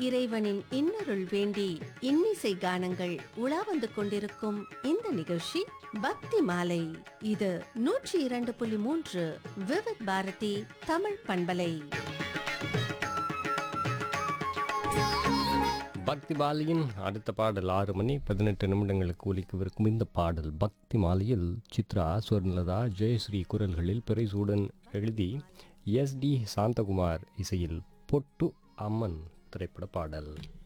இறைவனின் இன்னருள் வேண்டி இன்னிசை கானங்கள் உலா வந்து கொண்டிருக்கும் இந்த நிகழ்ச்சி பக்தி மாலை இது நூற்றி இரண்டு புள்ளி மூன்று விவித் பாரதி தமிழ் பண்பலை பக்தி மாலையின் அடுத்த பாடல் ஆறு மணி பதினெட்டு நிமிடங்களுக்கு ஒலிக்கவிருக்கும் இந்த பாடல் பக்தி மாலையில் சித்ரா சுவர்ணலதா ஜெயஸ்ரீ குரல்களில் பிரைசூடன் எழுதி எஸ் டி சாந்தகுமார் இசையில் பொட்டு அம்மன் திரைப்பட பாடல்